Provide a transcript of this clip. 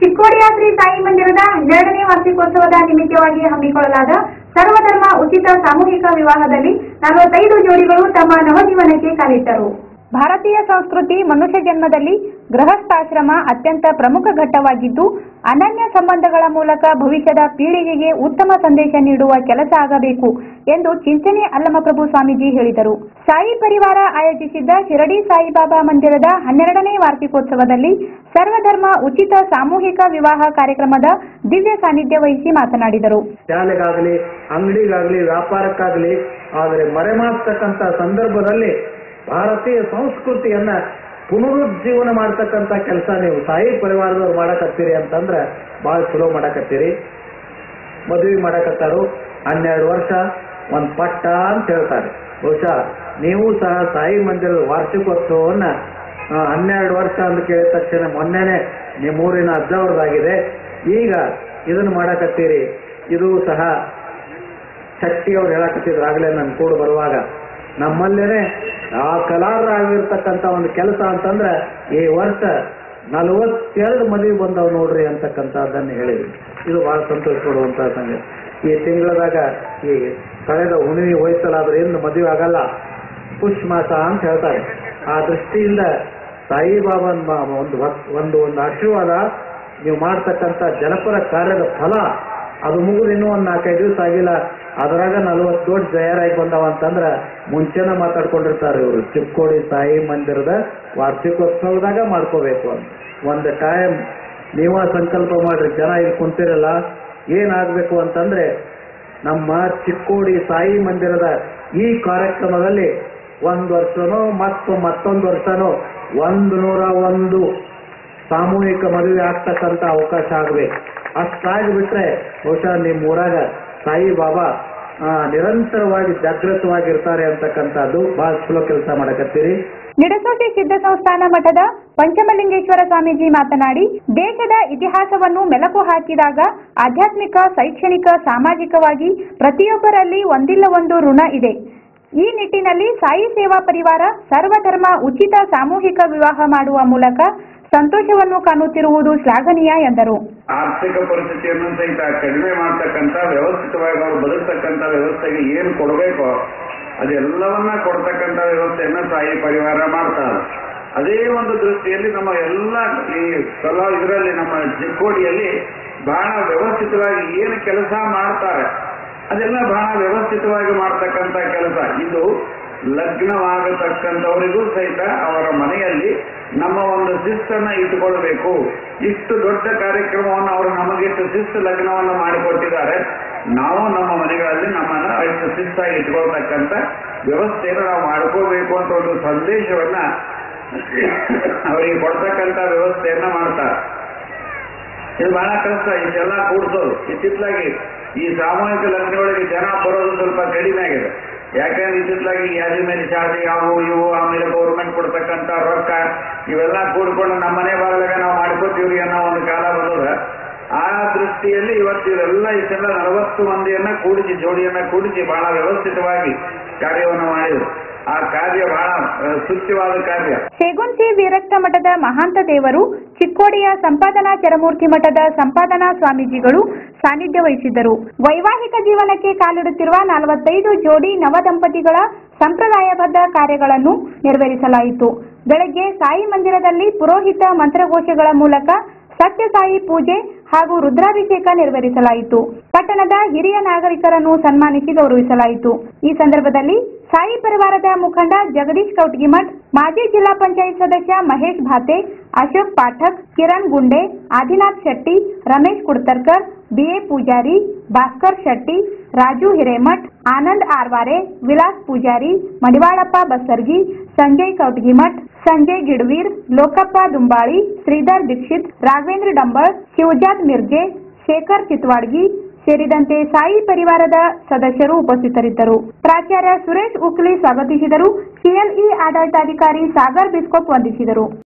ಚಿಕ್ಕೋಡಿಯ ಶ್ರೀ ಸಾಯಿ ಮಂದಿರದ ಹನ್ನೆರಡನೇ ವಾರ್ಷಿಕೋತ್ಸವದ ನಿಮಿತ್ತವಾಗಿ ಹಮ್ಮಿಕೊಳ್ಳಲಾದ ಸರ್ವಧರ್ಮ ಉಚಿತ ಸಾಮೂಹಿಕ ವಿವಾಹದಲ್ಲಿ ನಲವತ್ತೈದು ಜೋಡಿಗಳು ತಮ್ಮ ನವಜೀವನಕ್ಕೆ ಕಾಲಿಟ್ಟರು ಭಾರತೀಯ ಸಂಸ್ಕೃತಿ ಮನುಷ್ಯ ಜನ್ಮದಲ್ಲಿ ಗೃಹಸ್ಥಾಶ್ರಮ ಅತ್ಯಂತ ಪ್ರಮುಖ ಘಟ್ಟವಾಗಿದ್ದು ಅನನ್ಯ ಸಂಬಂಧಗಳ ಮೂಲಕ ಭವಿಷ್ಯದ ಪೀಳಿಗೆಗೆ ಉತ್ತಮ ಸಂದೇಶ ನೀಡುವ ಕೆಲಸ ಆಗಬೇಕು ಎಂದು ಚಿಂಚನೆ ಅಲ್ಲಮಪ್ರಭು ಸ್ವಾಮೀಜಿ ಹೇಳಿದರು ಸಾಯಿ ಪರಿವಾರ ಆಯೋಜಿಸಿದ್ದ ಶಿರಡಿ ಸಾಯಿಬಾಬಾ ಮಂದಿರದ ಹನ್ನೆರಡನೇ ವಾರ್ಷಿಕೋತ್ಸವದಲ್ಲಿ ಸರ್ವಧರ್ಮ ಉಚಿತ ಸಾಮೂಹಿಕ ವಿವಾಹ ಕಾರ್ಯಕ್ರಮದ ದಿವ್ಯ ಸಾನ್ನಿಧ್ಯ ವಹಿಸಿ ಮಾತನಾಡಿದರು ಶಾಲೆಗಾಗಲಿ ಅಂಗಡಿಗಾಗಲಿ ವ್ಯಾಪಾರಕ್ಕಾಗಲಿ ಆದರೆ ಮರೆಮಾಡ್ತಕ್ಕಂಥ ಸಂದರ್ಭದಲ್ಲಿ ಭಾರತೀಯ ಸಂಸ್ಕೃತಿಯನ್ನ ಪುನರುಜ್ಜೀವನ ಮಾಡ್ತಕ್ಕಂಥ ಕೆಲಸ ನೀವು ಸಾಯಿ ಪರಿವಾರದವ್ರು ಮಾಡಕತ್ತೀರಿ ಅಂತಂದ್ರೆ ಭಾಳ ಚಲೋ ಮಾಡಕತ್ತೀರಿ ಮದುವೆ ಮಾಡಕತ್ತಾರು ಹನ್ನೆರಡು ವರ್ಷ ಒಂದು ಪಟ್ಟ ಅಂತ ಹೇಳ್ತಾರೆ ಬಹುಶಃ ನೀವು ಸಹ ಸಾಯಿ ಮಂದಿರದ ವಾರ್ಷಿಕೋತ್ಸವವನ್ನ ಆ, ಹನ್ನೆರಡು ವರ್ಷ ಅಂತ ಕೇಳಿದ ತಕ್ಷಣ ಮೊನ್ನೆನೆ ನಿಮ್ಮೂರಿನ ಅಜ್ಜವ್ರದ್ದಾಗಿದೆ ಈಗ ಇದನ್ನು ಮಾಡಕತ್ತೀರಿ ಇದು ಸಹ ಶಕ್ತಿ ಅವ್ರು ಹೇಳಕತ್ತಿದ್ರು ಆಗ್ಲೇ ನನ್ನ ಕೂಡ ಬರುವಾಗ ನಮ್ಮಲ್ಲೇನೆ ಆ ಕಲಾರರಾಗಿರ್ತಕ್ಕಂಥ ಒಂದು ಕೆಲಸ ಅಂತಂದ್ರೆ ಈ ವರ್ಷ ನಲವತ್ತೆರಡು ಮದುವೆ ಬಂದವ್ ನೋಡ್ರಿ ಅಂತಕ್ಕಂಥದ್ದನ್ನು ಹೇಳಿದ್ವಿ ಇದು ಬಹಳ ಸಂತೋಷ ಪಡುವಂತ ಸಂಗತಿ ಈ ತಿಂಗಳದಾಗ ಈ ಕಳೆದ ಹುಣ್ಣಿಮೆ ಹೋಯ್ತಲಾದ್ರೆ ಇನ್ನು ಮದುವೆ ಆಗಲ್ಲ ಪುಷ್ ಮಾಸ ಅಂತ ಹೇಳ್ತಾರೆ ಆ ದೃಷ್ಟಿಯಿಂದ ಸಾಯಿಬಾಬನ್ ಮ- ಒಂದು ಭಕ್- ಒಂದು ಒಂದು ಆಶೀರ್ವಾದ ನೀವು ಮಾಡ್ತಕ್ಕಂಥ ಜನಪರ ಕಾರ್ಯದ ಫಲ ಅದು ಮುಗಿದು ಇನ್ನೂ ಒಂದು ನಾಲ್ಕೈದು ದಿವಸ ಆಗಿಲ್ಲ ಅದ್ರಾಗ ನಲವತ್ತು ದೊಡ್ಡ ತಯಾರಾಗಿ ಬಂದವ ಅಂತಂದ್ರ ಮುಂಚೆನ ಮಾತಾಡ್ಕೊಂಡಿರ್ತಾರೆ ಇವರು ಚಿಕ್ಕೋಡಿ ಸಾಯಿ ಮಂದಿರದ ವಾರ್ಷಿಕೋತ್ಸವದಾಗ ಮಾಡ್ಕೋಬೇಕು ಅಂತ ಒಂದು ಟೈಮ್ ನೀವ ಸಂಕಲ್ಪ ಮಾಡ್ರಿ ಜನ ಇಲ್ಲಿ ಕುಂತಿರಲ್ಲ ಏನಾಗಬೇಕು ಅಂತಂದ್ರೆ ನಮ್ಮ ಚಿಕ್ಕೋಡಿ ಸಾಯಿ ಮಂದಿರದ ಈ ಕಾರ್ಯಕ್ರಮದಲ್ಲಿ ಒಂದು ವರ್ಷನೋ ಮತ್ತು ಮತ್ತೊಂದು ವರ್ಷನೋ ಒಂದು ನೂರ ಒಂದು ಸಾಮೂಹಿಕ ಮದುವೆ ಆಗ್ತಕ್ಕಂಥ ಅವಕಾಶ ಆಗಬೇಕು ಅಷ್ಟಾಗಿಬಿಟ್ರೆ ಬಹುಶಃ ನಿಮ್ಮ ಊರಾಗ ಸಾಯಿ ಬಾಬಾ ಆ, ನಿರಂತರವಾಗಿ ಜಾಗೃತವಾಗಿರ್ತಾರೆ ಅಂತಕ್ಕಂಥದ್ದು ಬಹಳ ಚಲೋ ಕೆಲಸ ಮಾಡಕತ್ತೀರಿ ನಿಡಸೋಟಿ ಸಿದ್ಧ ಸಂಸ್ಥಾನ ಮಠದ ಪಂಚಮಲಿಂಗೇಶ್ವರ ಸ್ವಾಮೀಜಿ ಮಾತನಾಡಿ ದೇಶದ ಇತಿಹಾಸವನ್ನು ಮೆಲುಕು ಹಾಕಿದಾಗ ಆಧ್ಯಾತ್ಮಿಕ ಶೈಕ್ಷಣಿಕ ಸಾಮಾಜಿಕವಾಗಿ ಪ್ರತಿಯೊಬ್ಬರಲ್ಲಿ ಒಂದಿಲ್ಲ ಒಂದು ಋಣ ಇದೆ ಈ ನಿಟ್ಟಿನಲ್ಲಿ ಸಾಯಿ ಸೇವಾ ಪರಿವಾರ ಸರ್ವಧರ್ಮ ಉಚಿತ ಸಾಮೂಹಿಕ ವಿವಾಹ ಮಾಡುವ ಮೂಲಕ ಸಂತೋಷವನ್ನು ಕಾಣುತ್ತಿರುವುದು ಶ್ಲಾಘನೀಯ ಎಂದರು ಆರ್ಥಿಕ ಪರಿಸ್ಥಿತಿಯನ್ನು ಸಹಿತ ಕಡಿಮೆ ಮಾಡ್ತಕ್ಕಂಥ ವ್ಯವಸ್ಥಿತವಾಗಿ ಅವರು ಬದುಕ್ತಕ್ಕಂಥ ವ್ಯವಸ್ಥೆಗೆ ಏನು ಕೊಡಬೇಕೋ ಅದೆಲ್ಲವನ್ನ ಕೊಡ್ತಕ್ಕಂಥ ವ್ಯವಸ್ಥೆಯನ್ನ ಸಾಯಿ ಪರಿವಾರ ಮಾಡ್ತಾರೆ ಅದೇ ಒಂದು ದೃಷ್ಟಿಯಲ್ಲಿ ನಮ್ಮ ಎಲ್ಲ ಈ ಕಲ ಇದರಲ್ಲಿ ನಮ್ಮ ಚಿಕ್ಕೋಡಿಯಲ್ಲಿ ಬಹಳ ವ್ಯವಸ್ಥಿತವಾಗಿ ಏನು ಕೆಲಸ ಮಾಡ್ತಾರೆ ಅದೆಲ್ಲ ಬಹಳ ವ್ಯವಸ್ಥಿತವಾಗಿ ಮಾಡ್ತಕ್ಕಂಥ ಕೆಲಸ ಇದು ಲಗ್ನವಾಗತಕ್ಕಂಥವರಿಗೂ ಸಹಿತ ಅವರ ಮನೆಯಲ್ಲಿ ನಮ್ಮ ಒಂದು ಶಿಸ್ತನ್ನ ಇಟ್ಟುಕೊಳ್ಬೇಕು ಇಷ್ಟು ದೊಡ್ಡ ಕಾರ್ಯಕ್ರಮವನ್ನು ಅವರು ನಮಗಿಷ್ಟು ಶಿಸ್ತು ಲಗ್ನವನ್ನು ಮಾಡಿಕೊಟ್ಟಿದ್ದಾರೆ ನಾವು ನಮ್ಮ ಮನೆಗಳಲ್ಲಿ ನಮ್ಮನ್ನ ಅಷ್ಟು ಶಿಸ್ತಾಗಿ ಇಟ್ಕೊಳ್ತಕ್ಕಂಥ ವ್ಯವಸ್ಥೆಯನ್ನು ನಾವು ಮಾಡ್ಕೋಬೇಕು ಅಂತ ಒಂದು ಸಂದೇಶವನ್ನ ಅವರಿಗೆ ಕೊಡ್ತಕ್ಕಂಥ ವ್ಯವಸ್ಥೆಯನ್ನ ಮಾಡ್ತಾರೆ ಇದು ಬಹಳ ಕಷ್ಟ ಇದೆಲ್ಲ ಕೂಡಿಸೋದು ಇತ್ತಿತ್ತಲಾಗಿ ಈ ಸಾಮೂಹಿಕ ಲಗ್ನಗಳಿಗೆ ಜನ ಬರೋದು ಸ್ವಲ್ಪ ಕಡಿಮೆ ಆಗಿದೆ ಯಾಕಂದ್ರೆ ಇತ್ತಿತ್ತಲಾಗಿ ಯಾದಿ ಮೇಲೆ ಶಾದಿ ಅವು ಇವು ಆಮೇಲೆ ಗೌರ್ಮೆಂಟ್ ಕೊಡ್ತಕ್ಕಂಥ ರೊಕ್ಕ ಇವೆಲ್ಲ ಕೂಡ್ಕೊಂಡು ನಮ್ಮ ಮನೆ ಬಾಗಿಲಾಗ ನಾವು ಮಾಡ್ಕೋತೀವ್ರಿ ಅನ್ನೋ ಒಂದು ಕಾಲ ಬಂದದ ಆ ದೃಷ್ಟಿಯಲ್ಲಿ ಇವತ್ತು ಇವರೆಲ್ಲ ಇಷ್ಟೆಲ್ಲ ನಲವತ್ತು ಮಂದಿಯನ್ನ ಕೂಡಿಸಿ ಜೋಡಿಯನ್ನ ಕೂಡಿಸಿ ಬಹಳ ವ್ಯವಸ್ಥಿತವಾಗಿ ಕಾರ್ಯವನ್ನು ಮಾಡಿದರು ಆ ಕಾರ್ಯ ಬಹಳ ಆ, ಸೂಚ್ಯವಾದ ಕಾರ್ಯ ಸೇಗುನ್ಸಿ ವೀರಕ್ತ ಮಠದ ಮಹಾಂತ ದೇವರು ಚಿಕ್ಕೋಡಿಯ ಸಂಪಾದನಾ ಚರಮೂರ್ತಿ ಮಠದ ಸಂಪಾದನಾ ಸ್ವಾಮೀಜಿಗಳು ಸಾನ್ನಿಧ್ಯ ವಹಿಸಿದ್ದರು ವೈವಾಹಿಕ ಜೀವನಕ್ಕೆ ಕಾಲಿಡುತ್ತಿರುವ ನಲವತ್ತೈದು ಜೋಡಿ ನವದಂಪತಿಗಳ ಸಂಪ್ರದಾಯಬದ್ಧ ಕಾರ್ಯಗಳನ್ನು ನೆರವೇರಿಸಲಾಯಿತು ಬೆಳಗ್ಗೆ ಸಾಯಿ ಮಂದಿರದಲ್ಲಿ ಪುರೋಹಿತ ಮಂತ್ರಘೋಷಗಳ ಮೂಲಕ ಸತ್ಯಸಾಯಿ ಪೂಜೆ ಹಾಗೂ ರುದ್ರಾಭಿಷೇಕ ನೆರವೇರಿಸಲಾಯಿತು ಪಟ್ಟಣದ ಹಿರಿಯ ನಾಗರಿಕರನ್ನು ಸನ್ಮಾನಿಸಿ ಗೌರವಿಸಲಾಯಿತು ಈ ಸಂದರ್ಭದಲ್ಲಿ ಸಾಯಿ ಪರಿವಾರದ ಮುಖಂಡ ಜಗದೀಶ್ ಕೌಟ್ಗಿಮಠ್ ಮಾಜಿ ಜಿಲ್ಲಾ ಪಂಚಾಯತ್ ಸದಸ್ಯ ಮಹೇಶ್ ಭಾತೆ ಅಶೋಕ್ ಪಾಠಕ್ ಕಿರಣ್ ಗುಂಡೆ ಆದಿನಾಥ್ ಶೆಟ್ಟಿ ರಮೇಶ್ ಕುಡ್ತರ್ಕರ್ ಬಿಎ ಪೂಜಾರಿ ಭಾಸ್ಕರ್ ಶೆಟ್ಟಿ ರಾಜು ಹಿರೇಮಠ್ ಆನಂದ್ ಆರ್ವಾರೆ ವಿಲಾಸ್ ಪೂಜಾರಿ ಮಡಿವಾಳಪ್ಪ ಬಸ್ಸರ್ಗಿ ಸಂಜಯ್ ಕೌಟ್ಗಿಮಠ್ ಸಂಜಯ್ ಗಿಡ್ವೀರ್ ಲೋಕಪ್ಪ ದುಂಬಾಳಿ ಶ್ರೀಧರ್ ದೀಕ್ಷಿತ್ ರಾಘವೇಂದ್ರ ಡಂಬಳ್ ಶಿವಜಾತ್ ಮಿರ್ಜೆ ಶೇಖರ್ ಚಿತ್ವಾಡ್ಗಿ ಸೇರಿದಂತೆ ಸಾಯಿ ಪರಿವಾರದ ಸದಸ್ಯರು ಉಪಸ್ಥಿತರಿದ್ದರು ಪ್ರಾಚಾರ್ಯ ಸುರೇಶ್ ಉಕ್ಲಿ ಸ್ವಾಗತಿಸಿದರು ಸಿಎಲ್ಇ ಆಡಳಿತಾಧಿಕಾರಿ ಸಾಗರ್ ಬಿಸ್ಕೋಪ್ ವಂದಿಸಿದರು